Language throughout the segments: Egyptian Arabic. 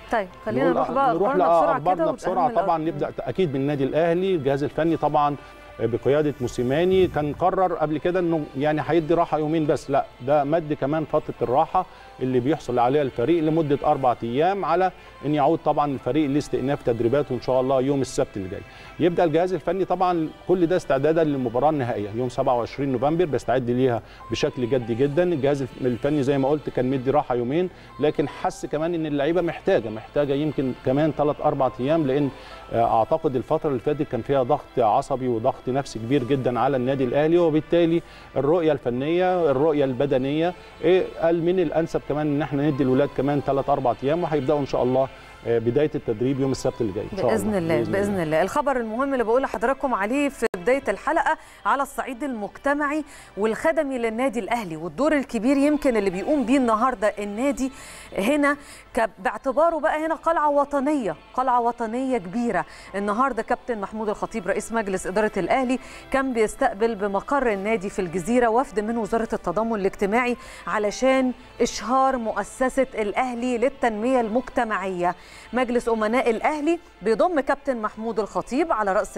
طيب خلينا نروح بقى نروح أخبارنا بسرعه لاخبارنا كده بسرعه وتأمل طبعا نبدا اكيد بالنادي الاهلي الجهاز الفني طبعا بقياده موسيماني كان قرر قبل كده انه يعني هيدي راحه يومين بس لا ده مد كمان فتره الراحه اللي بيحصل عليها الفريق لمده اربع ايام على ان يعود طبعا الفريق لاستئناف تدريباته ان شاء الله يوم السبت اللي جاي. يبدا الجهاز الفني طبعا كل ده استعدادا للمباراه النهائيه يوم 27 نوفمبر بيستعد ليها بشكل جدي جدا، الجهاز الفني زي ما قلت كان مدي راحه يومين لكن حس كمان ان اللعيبه محتاجه محتاجه يمكن كمان ثلاث اربع ايام لان اعتقد الفتره اللي فاتت كان فيها ضغط عصبي وضغط نفسي كبير جدا على النادي الاهلي وبالتالي الرؤيه الفنيه الرؤيه البدنيه إيه قال من الانسب كمان ان احنا ندي الولاد كمان ثلاث اربع ايام وهيبداوا ان شاء الله بدايه التدريب يوم السبت اللي جاي ان شاء باذن الله بإذن باذن الله الخبر المهم اللي بقول لحضراتكم عليه في بدايه الحلقه على الصعيد المجتمعي والخدمي للنادي الاهلي والدور الكبير يمكن اللي بيقوم بيه النهارده النادي هنا باعتباره بقى هنا قلعه وطنيه قلعه وطنيه كبيره النهارده كابتن محمود الخطيب رئيس مجلس اداره الاهلي كان بيستقبل بمقر النادي في الجزيره وفد من وزاره التضامن الاجتماعي علشان اشهار مؤسسه الاهلي للتنميه المجتمعيه مجلس امناء الاهلي بيضم كابتن محمود الخطيب على راس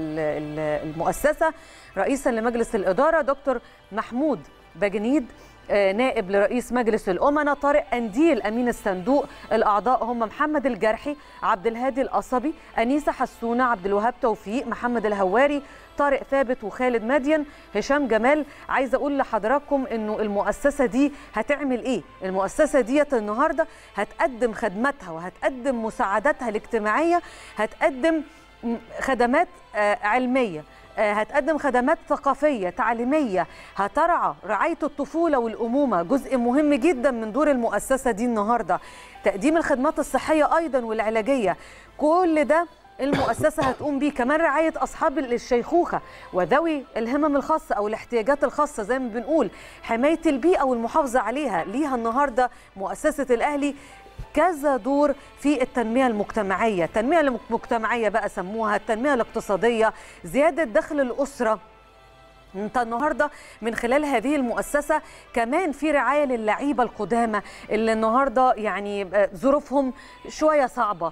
المؤسسه رئيسا لمجلس الاداره دكتور محمود بجنيد نائب لرئيس مجلس الأمناء طارق أنديل أمين الصندوق الأعضاء هم محمد الجرحي عبد الهادي القصبي أنيسة حسونة عبد الوهاب توفيق محمد الهواري طارق ثابت وخالد مدين هشام جمال عايزه اقول لحضراتكم انه المؤسسه دي هتعمل ايه المؤسسه ديت النهارده هتقدم خدماتها وهتقدم مساعداتها الاجتماعيه هتقدم خدمات علميه هتقدم خدمات ثقافية تعليمية هترعى رعاية الطفولة والأمومة جزء مهم جدا من دور المؤسسة دي النهاردة تقديم الخدمات الصحية أيضا والعلاجية كل ده المؤسسة هتقوم بيه كمان رعاية أصحاب الشيخوخة وذوي الهمم الخاصة أو الاحتياجات الخاصة زي ما بنقول حماية البيئة والمحافظة عليها ليها النهاردة مؤسسة الأهلي كذا دور في التنمية المجتمعية التنمية المجتمعية بقى سموها التنمية الاقتصادية زيادة دخل الأسرة انت النهارده من خلال هذه المؤسسه كمان في رعايه للعيبه القدامى اللي النهارده يعني ظروفهم شويه صعبه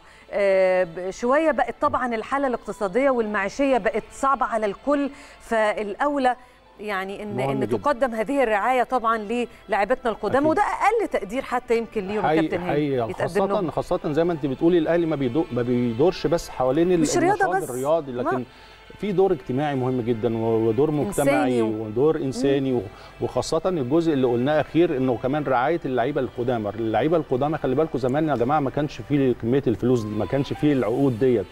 شويه بقت طبعا الحاله الاقتصاديه والمعيشيه بقت صعبه على الكل فالاولى يعني ان ان جداً. تقدم هذه الرعايه طبعا للاعبتنا القدامى وده اقل تقدير حتى يمكن ليهم يا كابتن هاني خاصه خاصه زي ما انت بتقولي الاهلي ما بيدور ما بيدورش بس حوالين مش رياضه بس الرياضي لكن ما. في دور اجتماعي مهم جدا ودور مجتمعي إنساني. ودور انساني وخاصه الجزء اللي قلناه اخير انه كمان رعايه اللعيبه القدامى اللعيبه القدامى خلي بالكم زمان يا جماعه ما كانش فيه كميه الفلوس دي ما كانش فيه العقود ديت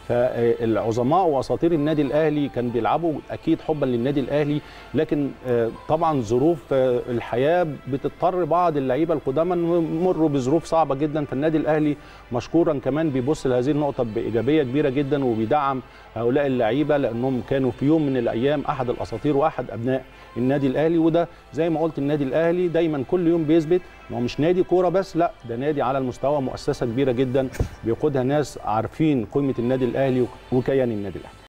فالعظماء واساطير النادي الاهلي كان بيلعبوا اكيد حبا للنادي الاهلي لكن طبعا ظروف الحياه بتضطر بعض اللعيبه القدامى يمروا بظروف صعبه جدا فالنادي الاهلي مشكورا كمان بيبص لهذه النقطه بايجابيه كبيره جدا وبيدعم هؤلاء اللعيبه لانهم كانوا في يوم من الايام احد الاساطير واحد ابناء النادي الاهلي وده زي ما قلت النادي الاهلي دايما كل يوم بيثبت انه مش نادي كوره بس لا ده نادي على المستوى مؤسسه كبيره جدا بيقودها ناس عارفين قيمه النادي الاهلي وكيان النادي الاهلي